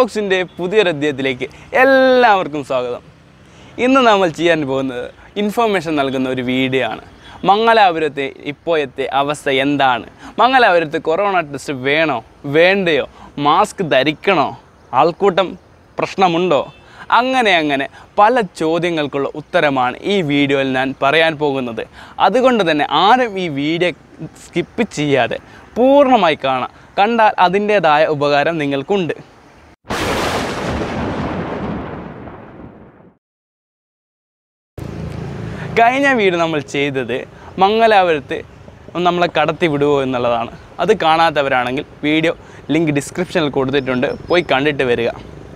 ബോക്സിൻ്റെ പുതിയൊരു അധ്യായത്തിലേക്ക് എല്ലാവർക്കും സ്വാഗതം ഇന്ന് നമ്മൾ ചെയ്യാൻ പോകുന്നത് ഇൻഫർമേഷൻ നൽകുന്ന ഒരു വീഡിയോ ആണ് മംഗലാപുരത്തെ ഇപ്പോഴത്തെ അവസ്ഥ എന്താണ് മംഗലാപുരത്ത് കൊറോണ ടെസ്റ്റ് വേണോ വേണ്ടയോ മാസ്ക് ധരിക്കണോ ആൾക്കൂട്ടം പ്രശ്നമുണ്ടോ അങ്ങനെ അങ്ങനെ പല ചോദ്യങ്ങൾക്കുള്ള ഉത്തരമാണ് ഈ വീഡിയോയിൽ ഞാൻ പറയാൻ പോകുന്നത് അതുകൊണ്ട് തന്നെ ആരും ഈ വീഡിയോ സ്കിപ്പ് ചെയ്യാതെ പൂർണ്ണമായി കാണാം കണ്ടാൽ അതിൻ്റേതായ ഉപകാരം നിങ്ങൾക്കുണ്ട് കഴിഞ്ഞ വീട് നമ്മൾ ചെയ്തത് മംഗലാപുരത്ത് നമ്മളെ കടത്തി വിടുവോ എന്നുള്ളതാണ് അത് കാണാത്തവരാണെങ്കിൽ വീഡിയോ ലിങ്ക് ഡിസ്ക്രിപ്ഷനിൽ കൊടുത്തിട്ടുണ്ട് പോയി കണ്ടിട്ട് വരിക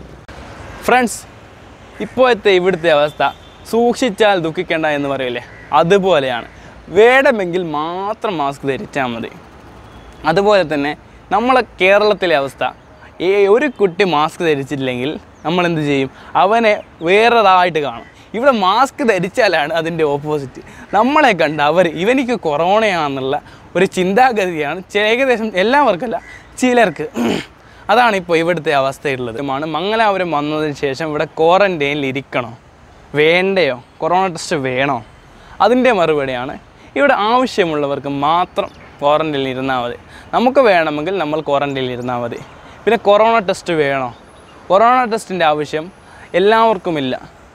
ഫ്രണ്ട്സ് ഇപ്പോഴത്തെ ഇവിടുത്തെ അവസ്ഥ സൂക്ഷിച്ചാൽ ദുഃഖിക്കേണ്ട എന്ന് പറയില്ലേ അതുപോലെയാണ് വേണമെങ്കിൽ മാത്രം മാസ്ക് ധരിച്ചാൽ മതി അതുപോലെ തന്നെ നമ്മളെ കേരളത്തിലെ അവസ്ഥ ഈ ഒരു കുട്ടി മാസ്ക് ധരിച്ചില്ലെങ്കിൽ നമ്മൾ എന്ത് ചെയ്യും അവനെ വേറൊരാളായിട്ട് കാണും ഇവിടെ മാസ്ക് ധരിച്ചാലാണ് അതിൻ്റെ ഓപ്പോസിറ്റ് നമ്മളെ കണ്ട് അവർ ഇവനിക്ക് കൊറോണയാണെന്നുള്ള ഒരു ചിന്താഗതിയാണ് ചെ- ഏകദേശം എല്ലാവർക്കല്ല ചിലർക്ക് അതാണ് ഇപ്പോൾ ഇവിടുത്തെ അവസ്ഥയുള്ളത് ആണ് മംഗലാപുരം വന്നതിന് ശേഷം ഇവിടെ ക്വാറൻറ്റൈനിൽ ഇരിക്കണോ വേണ്ടയോ കൊറോണ ടെസ്റ്റ് വേണോ അതിൻ്റെ മറുപടിയാണ് ഇവിടെ ആവശ്യമുള്ളവർക്ക് മാത്രം ക്വാറൻറ്റൈനിൽ ഇരുന്നാൽ മതി നമുക്ക് വേണമെങ്കിൽ നമ്മൾ ക്വാറൻറ്റൈനിൽ ഇരുന്നാൽ മതി പിന്നെ കൊറോണ ടെസ്റ്റ് വേണോ കൊറോണ ടെസ്റ്റിൻ്റെ ആവശ്യം എല്ലാവർക്കുമില്ല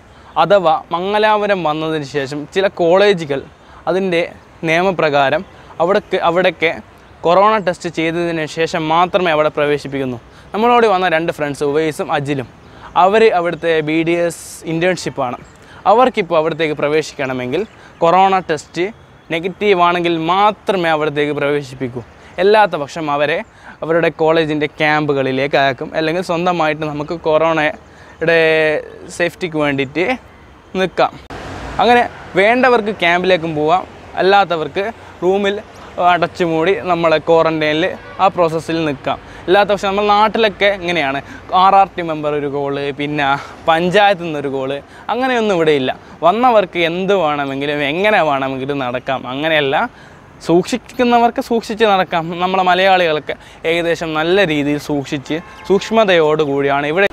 അഥവാ മംഗലാപുരം വന്നതിന് ശേഷം ചില കോളേജുകൾ അതിൻ്റെ നിയമപ്രകാരം അവിടേക്ക് അവിടേക്ക് കൊറോണ ടെസ്റ്റ് ചെയ്തതിന് ശേഷം മാത്രമേ അവിടെ പ്രവേശിപ്പിക്കുന്നു നമ്മളോട് വന്ന രണ്ട് ഫ്രണ്ട്സ് ഉവൈസും അജിലും അവർ അവിടുത്തെ ബി ഡി എസ് ഇൻറ്റേൺഷിപ്പാണ് അവർക്കിപ്പോൾ അവിടത്തേക്ക് പ്രവേശിക്കണമെങ്കിൽ കൊറോണ ടെസ്റ്റ് നെഗറ്റീവ് ആണെങ്കിൽ മാത്രമേ അവിടത്തേക്ക് പ്രവേശിപ്പിക്കൂ അല്ലാത്ത പക്ഷം അവരെ അവരുടെ കോളേജിൻ്റെ ക്യാമ്പുകളിലേക്ക് അയക്കും അല്ലെങ്കിൽ സ്വന്തമായിട്ട് നമുക്ക് കൊറോണയുടെ സേഫ്റ്റിക്ക് വേണ്ടിയിട്ട് നിൽക്കാം അങ്ങനെ വേണ്ടവർക്ക് ക്യാമ്പിലേക്കും പോവാം അല്ലാത്തവർക്ക് റൂമിൽ അടച്ചു മൂടി നമ്മളെ ക്വാറൻറ്റൈനിൽ ആ പ്രോസസ്സിൽ നിൽക്കാം അല്ലാത്ത പക്ഷേ നമ്മൾ നാട്ടിലൊക്കെ ഇങ്ങനെയാണ് ആർ ആർ ടി മെമ്പർ ഒരു കോള് പിന്നെ പഞ്ചായത്തിൽ നിന്നൊരു കോള് അങ്ങനെയൊന്നും ഇവിടെ ഇല്ല വന്നവർക്ക് എന്ത് വേണമെങ്കിലും എങ്ങനെ വേണമെങ്കിലും നടക്കാം അങ്ങനെയല്ല സൂക്ഷിക്കുന്നവർക്ക് സൂക്ഷിച്ച് നടക്കാം നമ്മളെ മലയാളികൾക്ക് ഏകദേശം നല്ല രീതിയിൽ സൂക്ഷിച്ച് സൂക്ഷ്മതയോടുകൂടിയാണ് ഇവിടെ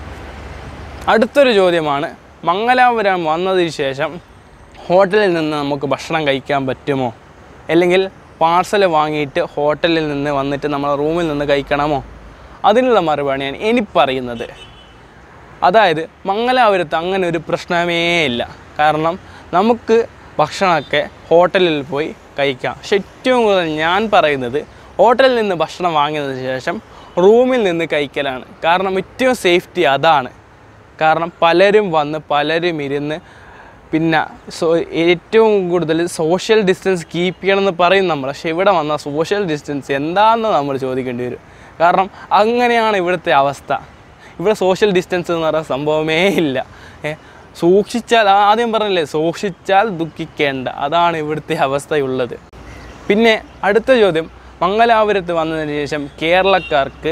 അടുത്തൊരു ചോദ്യമാണ് മംഗലാപുരം വന്നതിന് ശേഷം ഹോട്ടലിൽ നിന്ന് നമുക്ക് ഭക്ഷണം കഴിക്കാൻ പറ്റുമോ അല്ലെങ്കിൽ പാർസൽ വാങ്ങിയിട്ട് ഹോട്ടലിൽ നിന്ന് വന്നിട്ട് നമ്മൾ റൂമിൽ നിന്ന് കഴിക്കണമോ അതിനുള്ള മറുപടിയാണ് ഇനി പറയുന്നത് അതായത് മംഗലാപുരത്ത് അങ്ങനെ ഒരു പ്രശ്നമേ ഇല്ല കാരണം നമുക്ക് ഭക്ഷണമൊക്കെ ഹോട്ടലിൽ പോയി കഴിക്കാം പക്ഷെ ഏറ്റവും കൂടുതൽ ഞാൻ പറയുന്നത് ഹോട്ടലിൽ നിന്ന് ഭക്ഷണം വാങ്ങിയതിന് ശേഷം റൂമിൽ നിന്ന് കഴിക്കലാണ് കാരണം ഏറ്റവും സേഫ്റ്റി അതാണ് കാരണം പലരും വന്ന് പലരും ഇരുന്ന് പിന്നെ സോ ഏറ്റവും കൂടുതൽ സോഷ്യൽ ഡിസ്റ്റൻസ് കീപ്പ് ചെയ്യണമെന്ന് പറയും നമ്മൾ പക്ഷേ ഇവിടെ വന്ന സോഷ്യൽ ഡിസ്റ്റൻസ് എന്താണെന്ന് നമ്മൾ ചോദിക്കേണ്ടി വരും കാരണം അങ്ങനെയാണ് ഇവിടുത്തെ അവസ്ഥ ഇവിടെ സോഷ്യൽ ഡിസ്റ്റൻസ് എന്ന് പറയുന്ന സംഭവമേ ഇല്ല ഏ, സൂക്ഷിച്ചാൽ ആ- ആദ്യം പറഞ്ഞില്ലേ സൂക്ഷിച്ചാൽ ദുഃഖിക്കേണ്ട അതാണ് ഇവിടുത്തെ അവസ്ഥയുള്ളത് പിന്നെ അടുത്ത ചോദ്യം മംഗലാപുരത്ത് വന്നതിന് ശേഷം കേരളക്കാർക്ക്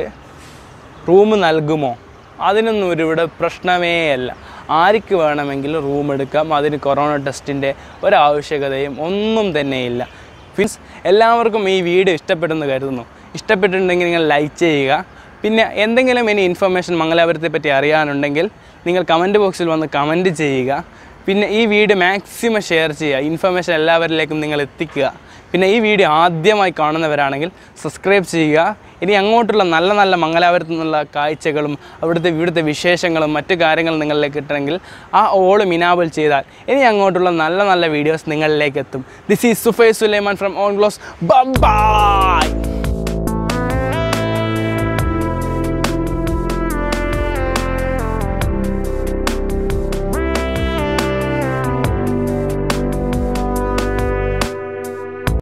റൂം നൽകുമോ അതിനൊന്നും ഒരു ഇവിടെ പ്രശ്നമേ അല്ല ആർക്ക് വേണമെങ്കിലും റൂം എടുക്കാം അതിന് കൊറോണ ടെസ്റ്റിൻ്റെ ഒരാവശ്യകതയും ഒന്നും തന്നെയില്ല മീൻസ് എല്ലാവർക്കും ഈ വീഡിയോ ഇഷ്ടപ്പെട്ടെന്ന് കരുതുന്നു ഇഷ്ടപ്പെട്ടിട്ടുണ്ടെങ്കിൽ നിങ്ങൾ ലൈക്ക് ചെയ്യുക പിന്നെ എന്തെങ്കിലും ഇനി ഇൻഫർമേഷൻ മംഗലാപുരത്തെ പറ്റി അറിയാനുണ്ടെങ്കിൽ നിങ്ങൾ കമൻറ്റ് ബോക്സിൽ വന്ന് കമൻറ്റ് ചെയ്യുക പിന്നെ ഈ വീഡിയോ മാക്സിമം ഷെയർ ചെയ്യുക ഇൻഫർമേഷൻ എല്ലാവരിലേക്കും നിങ്ങൾ എത്തിക്കുക പിന്നെ ഈ വീഡിയോ ആദ്യമായി കാണുന്നവരാണെങ്കിൽ സബ്സ്ക്രൈബ് ചെയ്യുക ഇനി അങ്ങോട്ടുള്ള നല്ല നല്ല മംഗലാപുരത്തു നിന്നുള്ള കാഴ്ചകളും അവിടുത്തെ ഇവിടുത്തെ വിശേഷങ്ങളും മറ്റു കാര്യങ്ങളും നിങ്ങളിലേക്ക് കിട്ടണമെങ്കിൽ ആ ഓള് മിനാബിൾ ചെയ്താൽ ഇനി അങ്ങോട്ടുള്ള നല്ല നല്ല വീഡിയോസ് നിങ്ങളിലേക്ക് എത്തും this is Sufai Sulaiman from on gloss by